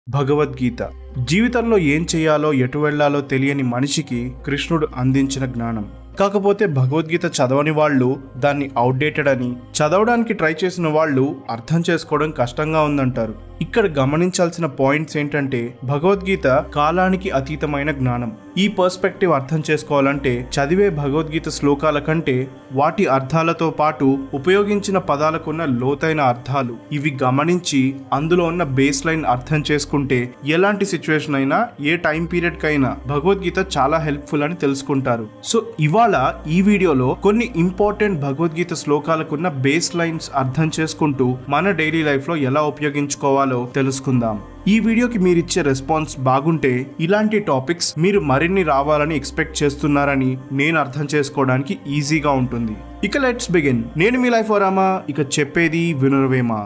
భగవద్గీత జీవితంలో ఏం చేయాలో ఎటు వెళ్ళాలో తెలియని మనిషికి కృష్ణుడు అందించిన జ్ఞానం కాకపోతే భగవద్గీత చదవని వాళ్ళు దాన్ని అవుట్డేటెడ్ అని చదవడానికి ట్రై చేసిన వాళ్ళు అర్థం చేసుకోవడం కష్టంగా ఉందంటారు ఇక్కడ గమనించాల్సిన పాయింట్స్ ఏంటంటే భగవద్గీత కాలానికి అతీతమైన జ్ఞానం ఈ పర్స్పెక్టివ్ అర్థం చేసుకోవాలంటే చదివే భగవద్గీత శ్లోకాల కంటే వాటి అర్థాలతో పాటు ఉపయోగించిన పదాలకున్న లోతైన అర్థాలు ఇవి గమనించి అందులో ఉన్న బేస్ లైన్ అర్థం చేసుకుంటే ఎలాంటి సిచ్యువేషన్ అయినా ఏ టైం పీరియడ్ కైనా భగవద్గీత చాలా హెల్ప్ఫుల్ అని తెలుసుకుంటారు సో ఇవాళ ఈ వీడియోలో కొన్ని ఇంపార్టెంట్ భగవద్గీత శ్లోకాలకున్న బేస్ లైన్స్ అర్థం చేసుకుంటూ మన డైలీ లైఫ్ లో ఎలా ఉపయోగించుకోవాలో తెలుసుకుందాం ఈ వీడియోకి మీరిచ్చే రెస్పాన్స్ బాగుంటే ఇలాంటి టాపిక్స్ మీరు మరిన్ని రావాలని ఎక్స్పెక్ట్ చేస్తున్నారని నేను అర్థం చేసుకోవడానికి ఈజీగా ఉంటుంది ఇక లెట్స్ బిగిన్ నేను మీ లైఫ్ రామా ఇక చెప్పేది వినురవేమా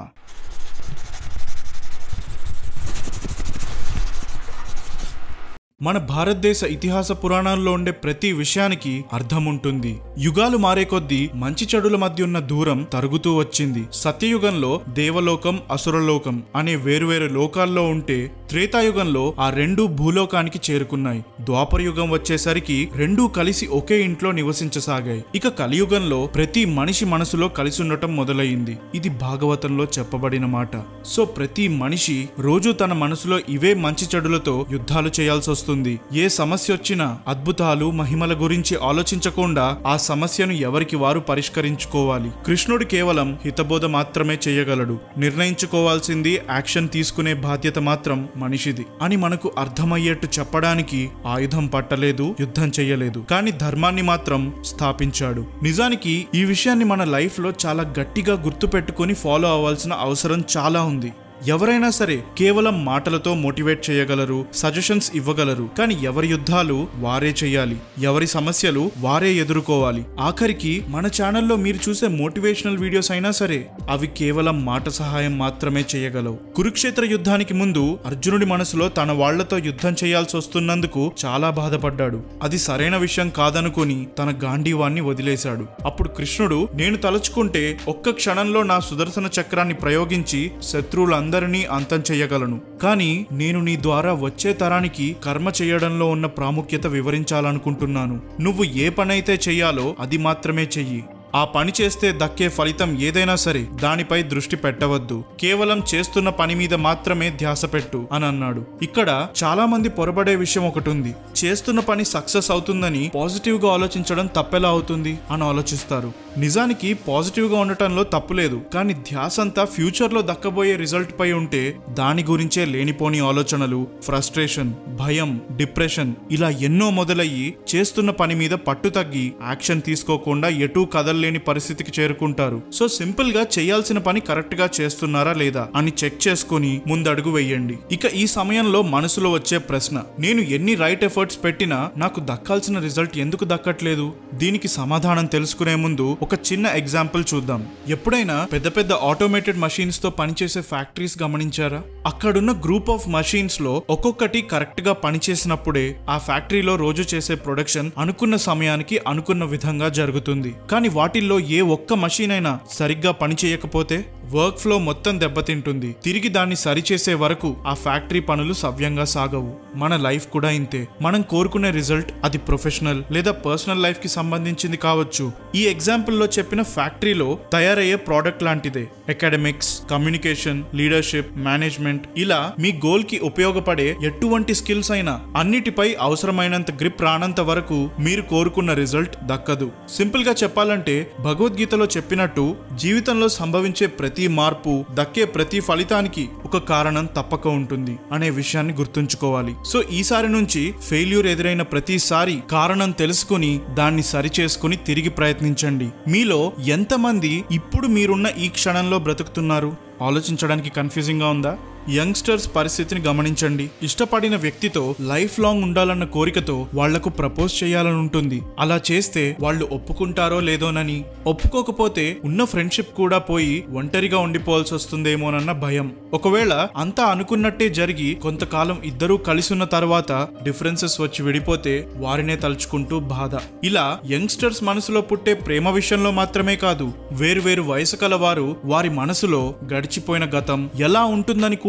మన భారతదేశ ఇతిహాస పురాణాల్లో ఉండే ప్రతి విషయానికి అర్థం ఉంటుంది యుగాలు మారే కొద్దీ మంచి చెడుల మధ్య ఉన్న దూరం తరుగుతూ వచ్చింది సత్యయుగంలో దేవలోకం అసురలోకం అనే వేరువేరు లోకాల్లో ఉంటే త్రేతాయుగంలో ఆ రెండు భూలోకానికి చేరుకున్నాయి ద్వాపర యుగం వచ్చేసరికి రెండూ కలిసి ఒకే ఇంట్లో నివసించసాగాయి ఇక కలియుగంలో ప్రతి మనిషి మనసులో కలిసి ఉండటం మొదలయ్యింది ఇది భాగవతంలో చెప్పబడిన మాట సో ప్రతి మనిషి రోజు తన మనసులో ఇవే మంచి చెడులతో యుద్ధాలు చేయాల్సి వస్తుంది ఏ సమస్య వచ్చినా అద్భుతాలు మహిమల గురించి ఆలోచించకుండా ఆ సమస్యను ఎవరికి వారు పరిష్కరించుకోవాలి కృష్ణుడు కేవలం హితబోధ మాత్రమే చేయగలడు నిర్ణయించుకోవాల్సింది యాక్షన్ తీసుకునే బాధ్యత మాత్రం మనిషిది అని మనకు అర్థమయ్యేట్టు చెప్పడానికి ఆయుధం పట్టలేదు యుద్ధం చెయ్యలేదు కానీ ధర్మాన్ని మాత్రం స్థాపించాడు నిజానికి ఈ విషయాన్ని మన లైఫ్ లో చాలా గట్టిగా గుర్తుపెట్టుకుని ఫాలో అవ్వాల్సిన అవసరం చాలా ఉంది ఎవరైనా సరే కేవలం మాటలతో మోటివేట్ చేయగలరు సజెషన్స్ ఇవ్వగలరు కానీ ఎవరి యుద్ధాలు వారే చేయాలి ఎవరి సమస్యలు వారే ఎదుర్కోవాలి ఆఖరికి మన ఛానల్లో మీరు చూసే మోటివేషనల్ వీడియోస్ అయినా సరే అవి కేవలం మాట సహాయం మాత్రమే చేయగలవు కురుక్షేత్ర యుద్ధానికి ముందు అర్జునుడి మనసులో తన వాళ్లతో యుద్ధం చేయాల్సి వస్తున్నందుకు చాలా బాధపడ్డాడు అది సరైన విషయం కాదనుకుని తన గాంధీవాన్ని వదిలేశాడు అప్పుడు కృష్ణుడు నేను తలుచుకుంటే ఒక్క క్షణంలో నా సుదర్శన చక్రాన్ని ప్రయోగించి శత్రువుల అందరినీ అంతం చెయ్యగలను కానీ నేను నీ ద్వారా వచ్చే తరానికి కర్మ చేయడంలో ఉన్న ప్రాముఖ్యత వివరించాలనుకుంటున్నాను నువ్వు ఏ పనైతే చెయ్యాలో అది మాత్రమే చెయ్యి ఆ పని చేస్తే దక్కే ఫలితం ఏదైనా సరే దానిపై దృష్టి పెట్టవద్దు కేవలం చేస్తున్న పని మీద మాత్రమే ధ్యాస పెట్టు అని అన్నాడు ఇక్కడ చాలా మంది పొరబడే విషయం ఒకటి ఉంది చేస్తున్న పని సక్సెస్ అవుతుందని పాజిటివ్ గా ఆలోచించడం తప్పెలా అవుతుంది అని ఆలోచిస్తారు నిజానికి పాజిటివ్ గా ఉండటంలో తప్పు లేదు కానీ ధ్యాస అంతా ఫ్యూచర్ లో దక్కబోయే రిజల్ట్ పై ఉంటే దాని గురించే లేనిపోని ఆలోచనలు ఫ్రస్ట్రేషన్ భయం డిప్రెషన్ ఇలా ఎన్నో మొదలయ్యి చేస్తున్న పని మీద పట్టు తగ్గి యాక్షన్ తీసుకోకుండా ఎటూ కదలలేని పరిస్థితికి చేరుకుంటారు సో సింపుల్ గా చేయాల్సిన పని కరెక్ట్ గా చేస్తున్నారా లేదా అని చెక్ చేసుకుని ముందడుగు వెయ్యండి ఇక ఈ సమయంలో మనసులో వచ్చే ప్రశ్న నేను ఎన్ని రైట్ ఎఫర్ట్స్ పెట్టినా నాకు దక్కాల్సిన రిజల్ట్ ఎందుకు దక్కట్లేదు దీనికి సమాధానం తెలుసుకునే ముందు ఒక చిన్న ఎగ్జాంపుల్ చూద్దాం ఎప్పుడైనా పెద్ద పెద్ద ఆటోమేటెడ్ మషీన్స్ తో పనిచేసే ఫ్యాక్టరీస్ గమనించారా అక్కడున్న గ్రూప్ ఆఫ్ మషీన్స్ లో ఒక్కొక్కటి కరెక్ట్ గా పనిచేసినప్పుడే ఆ ఫ్యాక్టరీలో రోజు చేసే ప్రొడక్షన్ అనుకున్న సమయానికి అనుకున్న విధంగా జరుగుతుంది కానీ వాటిల్లో ఏ ఒక్క మషీన్ అయినా సరిగ్గా పని చేయకపోతే వర్క్ ఫ్లో మొత్తం దెబ్బతింటుంది తిరిగి దాన్ని సరిచేసే వరకు ఆ ఫ్యాక్టరీ పనులు సవ్యంగా సాగవు మన లైఫ్ కూడా ఇంతే మనం కోరుకునే రిజల్ట్ అది ప్రొఫెషనల్ లేదా పర్సనల్ లైఫ్ కి సంబంధించింది కావచ్చు ఈ ఎగ్జాంపుల్ లో చెప్పిన ఫ్యాక్టరీలో తయారయ్యే ప్రోడక్ట్ లాంటిదే అకాడమిక్స్ కమ్యూనికేషన్ లీడర్షిప్ మేనేజ్మెంట్ ఇలా మీ గోల్ కి ఉపయోగపడే ఎటువంటి స్కిల్స్ అయినా అన్నిటిపై అవసరమైనంత గ్రిప్ రానంత వరకు మీరు కోరుకున్న రిజల్ట్ దక్కదు సింపుల్ గా చెప్పాలంటే భగవద్గీతలో చెప్పినట్టు జీవితంలో సంభవించే ప్రతి మార్పు దక్కే ప్రతి ఫలితానికి ఒక కారణం తప్పక ఉంటుంది అనే విషయాన్ని గుర్తుంచుకోవాలి సో ఈసారి నుంచి ఫెయిల్యూర్ ఎదురైన ప్రతిసారి కారణం తెలుసుకుని దాన్ని సరిచేసుకుని తిరిగి ప్రయత్నించండి మీలో ఎంతమంది ఇప్పుడు మీరున్న ఈ క్షణంలో బ్రతుకుతున్నారు ఆలోచించడానికి కన్ఫ్యూజింగ్ గా ఉందా యంగ్స్టర్స్ పరిస్థితిని గమనించండి ఇష్టపడిన వ్యక్తితో లైఫ్ లాంగ్ ఉండాలన్న కోరికతో వాళ్లకు ప్రపోజ్ చేయాలని ఉంటుంది అలా చేస్తే వాళ్ళు ఒప్పుకుంటారో లేదోనని ఒప్పుకోకపోతే ఉన్న ఫ్రెండ్షిప్ కూడా పోయి ఒంటరిగా ఉండిపోవాల్సి వస్తుందేమోనన్న భయం ఒకవేళ అంతా అనుకున్నట్టే జరిగి కొంతకాలం ఇద్దరూ కలిసి ఉన్న తర్వాత డిఫరెన్సెస్ వచ్చి విడిపోతే వారినే తలుచుకుంటూ బాధ ఇలా యంగ్స్టర్స్ మనసులో పుట్టే ప్రేమ విషయంలో మాత్రమే కాదు వేరువేరు వయసు కల వారు వారి మనసులో గడిచిపోయిన గతం ఎలా ఉంటుందని కూడా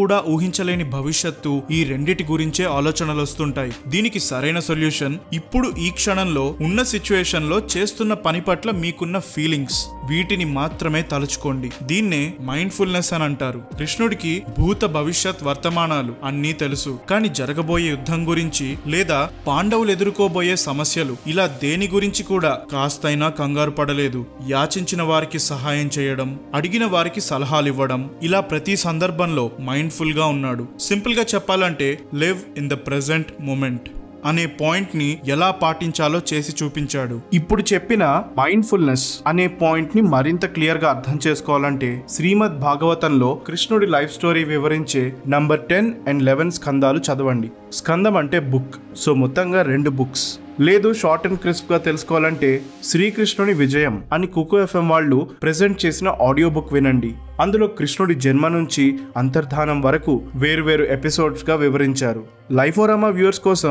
కూడా ఊహించలేని భవిష్యత్తు ఈ రెండిటి గురించే ఆలోచనలు వస్తుంటాయి దీనికి సరైన సొల్యూషన్ ఇప్పుడు ఈ క్షణంలో ఉన్న సిచ్యువేషన్ లో చేస్తున్న పని పట్ల మీకున్న ఫీలింగ్స్ వీటిని మాత్రమే తలుచుకోండి దీన్నే మైండ్ఫుల్నెస్ అని అంటారు కృష్ణుడికి భూత భవిష్యత్ వర్తమానాలు అన్నీ తెలుసు కానీ జరగబోయే యుద్ధం గురించి లేదా పాండవులు ఎదుర్కోబోయే సమస్యలు ఇలా దేని గురించి కూడా కాస్తైనా కంగారు పడలేదు యాచించిన వారికి సహాయం చేయడం అడిగిన వారికి సలహాలు ఇవ్వడం ఇలా ప్రతి సందర్భంలో మైండ్ఫుల్ గా ఉన్నాడు సింపుల్ గా చెప్పాలంటే live in the present moment అనే పాయింట్ ని ఎలా పాటించాలో చేసి చూపించాడు ఇప్పుడు చెప్పిన మైండ్ఫుల్నెస్ అనే పాయింట్ ని మరింత క్లియర్ గా అర్థం చేసుకోవాలంటే శ్రీమద్ భాగవతంలో కృష్ణుడి లైఫ్ స్టోరీ వివరించే నంబర్ టెన్ అండ్ లెవెన్ స్కందాలు చదవండి స్కందం అంటే బుక్ సో మొత్తంగా రెండు బుక్స్ లేదు షార్ట్ అండ్ క్రిస్ప్ గా తెలుసుకోవాలంటే శ్రీకృష్ణుని విజయం అని కుకు ఎఫ్ఎం వాళ్ళు ప్రెజెంట్ చేసిన ఆడియో బుక్ వినండి అందులో కృష్ణుడి జన్మ నుంచి అంతర్ధానం వరకు వేరువేరు ఎపిసోడ్స్ గా వివరించారు లైఫోరామా వ్యూవర్స్ కోసం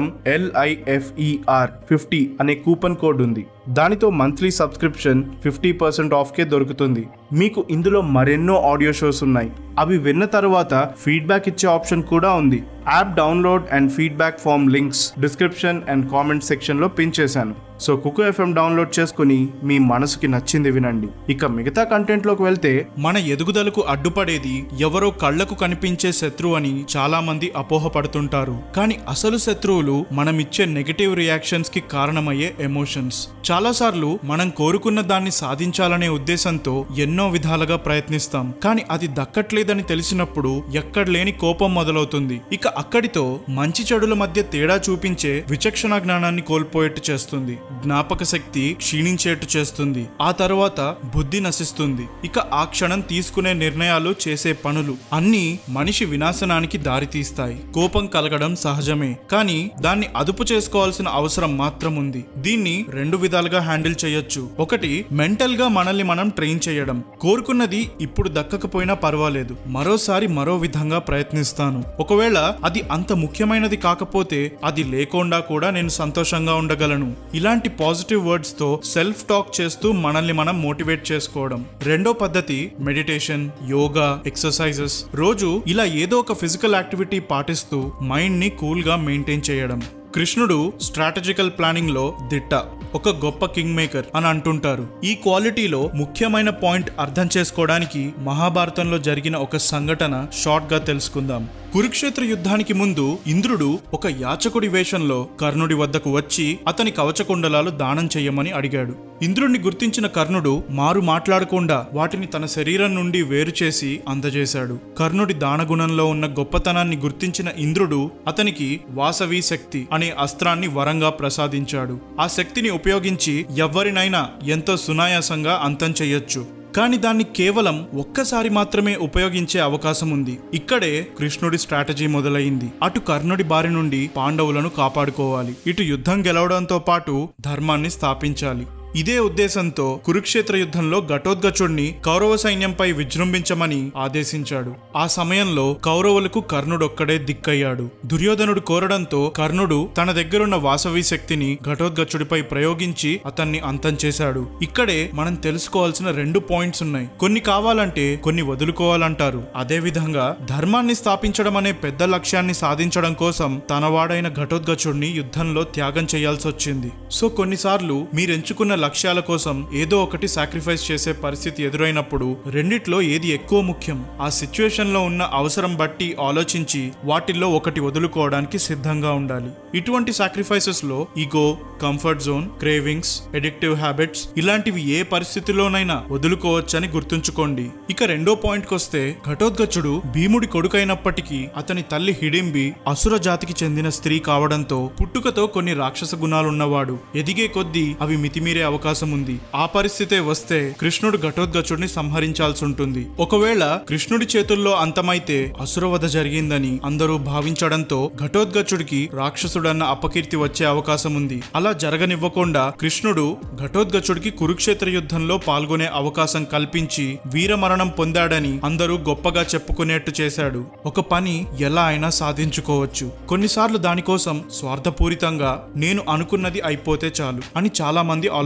ఎల్ఐఎఫ్ఈఆర్ ఫిఫ్టీ అనే కూపన్ కోడ్ ఉంది దానితో monthly subscription fifty percent off కే దొరుకుతుంది మీకు ఇందులో మరెన్నో ఆడియో షోస్ ఉన్నాయి అవి విన్న తర్వాత ఫీడ్బ్యాక్ ఇచ్చే ఆప్షన్ కూడా ఉంది app download and feedback form links description and comment section లో పిన్ చేశాను సో కుకు ఎఫ్ఎం డౌన్లోడ్ చేసుకుని మీ మనసుకి నచ్చింది వినండి ఇక మిగతా కంటెంట్ లోకి వెళ్తే మన ఎదుగుదలకు అడ్డుపడేది ఎవరో కళ్లకు కనిపించే శత్రువు అని చాలా మంది అపోహపడుతుంటారు కానీ అసలు శత్రువులు మనం ఇచ్చే నెగటివ్ రియాక్షన్స్ కి కారణమయ్యే ఎమోషన్స్ చాలాసార్లు మనం కోరుకున్న దాన్ని సాధించాలనే ఉద్దేశంతో ఎన్నో విధాలుగా ప్రయత్నిస్తాం కానీ అది దక్కట్లేదని తెలిసినప్పుడు ఎక్కడ లేని కోపం మొదలవుతుంది ఇక అక్కడితో మంచి చెడుల మధ్య తేడా చూపించే విచక్షణ జ్ఞానాన్ని కోల్పోయేట్టు చేస్తుంది జ్ఞాపక శక్తి క్షీణించేట్టు చేస్తుంది ఆ తర్వాత బుద్ధి నశిస్తుంది ఇక ఆ క్షణం తీసుకునే నిర్ణయాలు చేసే పనులు అన్నీ మనిషి వినాశనానికి దారితీస్తాయి కోపం కలగడం సహజమే కానీ దాన్ని అదుపు చేసుకోవాల్సిన అవసరం మాత్రం ఉంది దీన్ని రెండు విధాలుగా హ్యాండిల్ చేయొచ్చు ఒకటి మెంటల్ గా మనల్ని మనం ట్రైన్ చేయడం కోరుకున్నది ఇప్పుడు దక్కకపోయినా పర్వాలేదు మరోసారి మరో విధంగా ప్రయత్నిస్తాను ఒకవేళ అది అంత ముఖ్యమైనది కాకపోతే అది లేకుండా కూడా నేను సంతోషంగా ఉండగలను ఇలాంటి పాజిటివ్ వర్డ్స్ తో సెల్ఫ్ టాక్ చేస్తూ మనల్ని మనం మోటివేట్ చేసుకోవడం రెండో పద్ధతి మెడిటేషన్ యోగా ఎక్సర్సైజెస్ రోజు ఇలా ఏదో ఒక ఫిజికల్ యాక్టివిటీ పాటిస్తూ మైండ్ ని కూల్ గా మెయింటైన్ చేయడం కృష్ణుడు స్ట్రాటజికల్ ప్లానింగ్ లో దిట్ట ఒక గొప్ప కింగ్ మేకర్ అని అంటుంటారు ఈ క్వాలిటీలో ముఖ్యమైన పాయింట్ అర్థం చేసుకోవడానికి మహాభారతంలో జరిగిన ఒక సంఘటన షార్ట్ గా తెలుసుకుందాం కురుక్షేత్ర యుద్ధానికి ముందు ఇంద్రుడు ఒక యాచకుడి వేషంలో కర్ణుడి వద్దకు వచ్చి అతని కవచకుండలాలు దానం చెయ్యమని అడిగాడు ఇంద్రుణ్ణి గుర్తించిన కర్ణుడు మారు మాట్లాడకుండా వాటిని తన శరీరం నుండి వేరు చేసి అందజేశాడు కర్ణుడి దానగుణంలో ఉన్న గొప్పతనాన్ని గుర్తించిన ఇంద్రుడు అతనికి వాసవి శక్తి అనే అస్త్రాన్ని వరంగా ప్రసాదించాడు ఆ శక్తిని ఉపయోగించి ఎవ్వరినైనా ఎంతో సునాయాసంగా అంతం చెయ్యొచ్చు కానీ దాన్ని కేవలం ఒక్కసారి మాత్రమే ఉపయోగించే అవకాశం ఉంది ఇక్కడే కృష్ణుడి స్ట్రాటజీ మొదలైంది అటు కర్ణుడి బారి నుండి పాండవులను కాపాడుకోవాలి ఇటు యుద్ధం గెలవడంతో పాటు ధర్మాన్ని స్థాపించాలి ఇదే ఉద్దేశంతో కురుక్షేత్ర యుద్ధంలో ఘటోద్గచుడిని కౌరవ సైన్యంపై విజృంభించమని ఆదేశించాడు ఆ సమయంలో కౌరవులకు కర్ణుడొక్కడే దిక్కయ్యాడు దుర్యోధనుడు కోరడంతో కర్ణుడు తన దగ్గరున్న వాసవి శక్తిని ఘటోద్గచుడిపై ప్రయోగించి అతన్ని అంతం చేశాడు ఇక్కడే మనం తెలుసుకోవాల్సిన రెండు పాయింట్స్ ఉన్నాయి కొన్ని కావాలంటే కొన్ని వదులుకోవాలంటారు అదే విధంగా ధర్మాన్ని స్థాపించడం అనే పెద్ద లక్ష్యాన్ని సాధించడం కోసం తన వాడైన ఘటోద్గచుడిని యుద్ధంలో త్యాగం చేయాల్సి వచ్చింది సో కొన్నిసార్లు మీరు ఎంచుకున్న లక్ష్యాల కోసం ఏదో ఒకటి సాక్రిఫైస్ చేసే పరిస్థితి ఎదురైనప్పుడు రెండిట్లో ఏది ఎక్కువ ముఖ్యం ఆ సిచ్యువేషన్ లో ఉన్న అవసరం బట్టి ఆలోచించి వాటిల్లో ఒకటి వదులుకోవడానికి సిద్ధంగా ఉండాలి ఇటువంటి సాక్రిఫైసెస్ లో ego comfort zone cravings addictive habits ఇలాంటివి ఏ పరిస్థితిలోనైనా వదులుకోవచ్చని గుర్తుంచుకోండి ఇక రెండో పాయింట్ కొస్తే ఘటోద్గచుడు భీముడి కొడుకైనప్పటికీ అతని తల్లి హిడింబి అసుర జాతికి చెందిన స్త్రీ కావడంతో పుట్టుకతో కొన్ని రాక్షస గుణాలున్నవాడు ఎదిగే కొద్దీ అవి మితిమీరే అవకాశం ఉంది ఆ పరిస్థితే వస్తే కృష్ణుడు ఘటోద్గచుడిని సంహరించాల్సి ఉంటుంది ఒకవేళ కృష్ణుడి చేతుల్లో అంతమైతే అసురవధ జరిగిందని అందరూ భావించడంతో ఘటోద్గచుడికి రాక్షసుడన్న అపకీర్తి వచ్చే అవకాశం ఉంది అలా జరగనివ్వకుండా కృష్ణుడు ఘటోద్గచుడికి కురుక్షేత్ర యుద్ధంలో పాల్గొనే అవకాశం కల్పించి వీరమరణం పొందాడని అందరూ గొప్పగా చెప్పుకునేట్టు చేశాడు ఒక పని ఎలా అయినా సాధించుకోవచ్చు కొన్నిసార్లు దానికోసం స్వార్థపూరితంగా నేను అనుకున్నది అయిపోతే చాలు అని చాలా మంది ఆలోచిస్తారు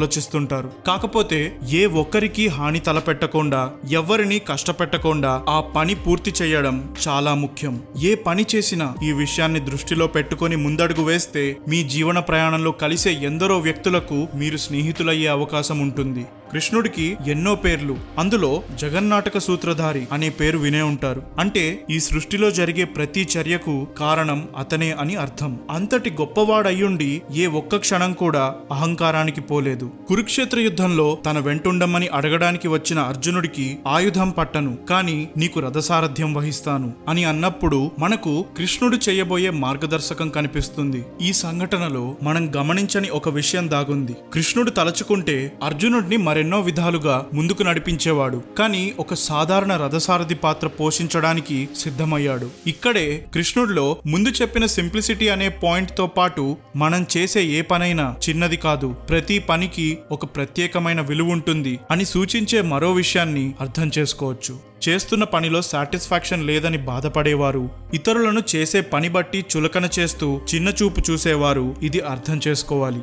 ఆలోచిస్తుంటారు కాకపోతే ఏ ఒక్కరికి హాని తలపెట్టకుండా ఎవరిని కష్టపెట్టకుండా ఆ పని పూర్తి చేయడం చాలా ముఖ్యం ఏ పని చేసినా ఈ విషయాన్ని దృష్టిలో పెట్టుకొని ముందడుగు వేస్తే మీ జీవన ప్రయాణంలో కలిసే ఎందరో వ్యక్తులకు మీరు స్నేహితులయ్యే అవకాశం ఉంటుంది కృష్ణుడికి ఎన్నో పేర్లు అందులో జగన్నాటక సూత్రధారి అనే పేరు వినే ఉంటారు అంటే ఈ సృష్టిలో జరిగే ప్రతి చర్యకు కారణం అతనే అని అర్థం అంతటి గొప్పవాడయ్యుండి ఏ ఒక్క క్షణం కూడా అహంకారానికి పోలేదు కురుక్షేత్ర యుద్ధంలో తన వెంటుండమని అడగడానికి వచ్చిన అర్జునుడికి ఆయుధం పట్టను కాని నీకు రథసారథ్యం వహిస్తాను అని అన్నప్పుడు మనకు కృష్ణుడు చేయబోయే మార్గదర్శకం కనిపిస్తుంది ఈ సంఘటనలో మనం గమనించని ఒక విషయం దాగుంది కృష్ణుడు తలచుకుంటే అర్జునుడిని మరెన్నో విధాలుగా ముందుకు నడిపించేవాడు కానీ ఒక సాధారణ రథసారథి పాత్ర పోషించడానికి సిద్ధమయ్యాడు ఇక్కడే కృష్ణుడిలో ముందు చెప్పిన సింప్లిసిటీ అనే పాయింట్ తో పాటు మనం చేసే ఏ పనైనా చిన్నది కాదు ప్రతి పనికి ఒక ప్రత్యేకమైన విలువ ఉంటుంది అని సూచించే మరో విషయాన్ని అర్థం చేసుకోవచ్చు చేస్తున్న పనిలో సాటిస్ఫాక్షన్ లేదని బాధపడేవారు ఇతరులను చేసే పని బట్టి చులకన చేస్తూ చిన్న చూపు చూసేవారు ఇది అర్థం చేసుకోవాలి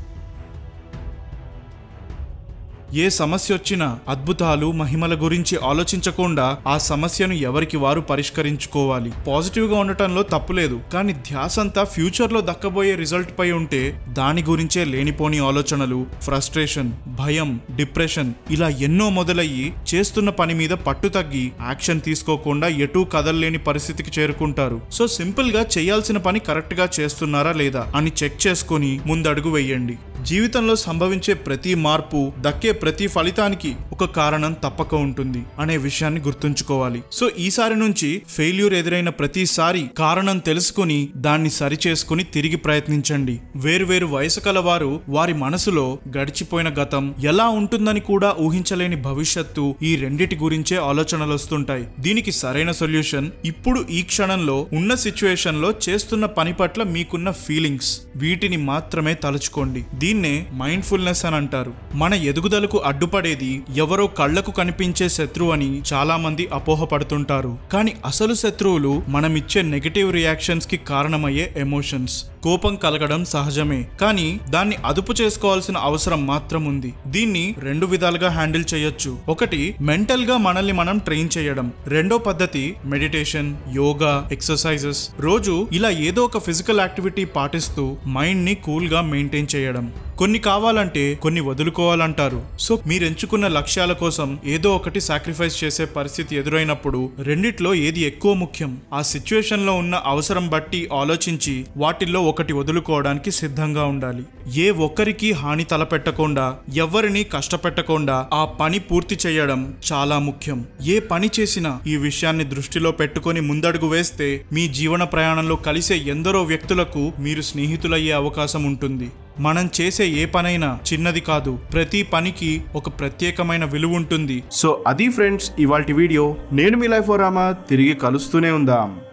ఏ సమస్య వచ్చినా అద్భుతాలు మహిమల గురించి ఆలోచించకుండా ఆ సమస్యను ఎవరికి వారు పరిష్కరించుకోవాలి పాజిటివ్ గా ఉండటంలో తప్పులేదు కానీ ధ్యాసంతా ఫ్యూచర్ లో దక్కబోయే రిజల్ట్ పై ఉంటే దాని గురించే లేనిపోని ఆలోచనలు ఫ్రస్ట్రేషన్ భయం డిప్రెషన్ ఇలా ఎన్నో మొదలయ్యి చేస్తున్న పని మీద పట్టు తగ్గి యాక్షన్ తీసుకోకుండా ఎటూ కదలలేని పరిస్థితికి చేరుకుంటారు సో సింపుల్ గా చేయాల్సిన పని కరెక్ట్ గా చేస్తున్నారా లేదా అని చెక్ చేసుకొని ముందడుగు వేయండి జీవితంలో సంభవించే ప్రతి మార్పు దక్కే ప్రతి ఫలితానికి ఒక కారణం తప్పక ఉంటుంది అనే విషయాన్ని గుర్తుంచుకోవాలి సో ఈసారి నుంచి ఫెయిల్యూర్ ఎదురైన ప్రతిసారి కారణం తెలుసుకుని దాన్ని సరిచేసుకుని తిరిగి ప్రయత్నించండి వేరువేరు వయసు కలవారు వారి మనసులో గడిచిపోయిన గతం ఎలా ఉంటుందని కూడా ఊహించలేని భవిష్యత్తు ఈ రెండిటి గురించే ఆలోచనలు వస్తుంటాయి దీనికి సరైన సొల్యూషన్ ఇప్పుడు ఈ క్షణంలో ఉన్న సిచ్యువేషన్ లో చేస్తున్న పని పట్ల మీకున్న ఫీలింగ్స్ వీటిని మాత్రమే తలుచుకోండి దీన్నే మైండ్ఫుల్నెస్ అని అంటారు మన ఎదుగుదలకు అడ్డుపడేది ఎవరో కళ్లకు కనిపించే శత్రువు అని చాలా మంది అపోహపడుతుంటారు కానీ అసలు శత్రువులు మనమిచ్చే నెగటివ్ రియాక్షన్స్ కి కారణమయ్యే ఎమోషన్స్ కోపం కలగడం సహజమే కానీ దాన్ని అదుపు చేసుకోవాల్సిన అవసరం మాత్రం ఉంది దీన్ని రెండు విధాలుగా హ్యాండిల్ చేయొచ్చు ఒకటి మెంటల్ గా మనల్ని మనం ట్రైన్ చేయడం రెండో పద్ధతి మెడిటేషన్ యోగా ఎక్సర్సైజెస్ రోజు ఇలా ఏదో ఒక ఫిజికల్ యాక్టివిటీ పాటిస్తూ మైండ్ ని కూల్ గా మెయింటైన్ చేయడం కొన్ని కావాలంటే కొన్ని వదులుకోవాలంటారు సో మీరు ఎంచుకున్న లక్ష్యాల కోసం ఏదో ఒకటి సాక్రిఫైస్ చేసే పరిస్థితి ఎదురైనప్పుడు రెండిట్లో ఏది ఎక్కువ ముఖ్యం ఆ సిచ్యువేషన్ లో ఉన్న అవసరం బట్టి ఆలోచించి వాటిల్లో ఒకటి వదులుకోవడానికి సిద్ధంగా ఉండాలి ఏ ఒక్కరికి హాని తలపెట్టకుండా ఎవరిని కష్టపెట్టకుండా ఆ పని పూర్తి చేయడం చాలా ముఖ్యం ఏ పని చేసినా ఈ విషయాన్ని దృష్టిలో పెట్టుకొని ముందడుగు వేస్తే మీ జీవన ప్రయాణంలో కలిసే ఎందరో వ్యక్తులకు మీరు స్నేహితులయ్యే అవకాశం ఉంటుంది మనం చేసే ఏ పనైనా చిన్నది కాదు ప్రతి పనికి ఒక ప్రత్యేకమైన విలువ ఉంటుంది సో అది ఫ్రెండ్స్ ఇవాల్టి వీడియో నేను మీ లైఫ్ రామా తిరిగి కలుస్తూనే ఉందాం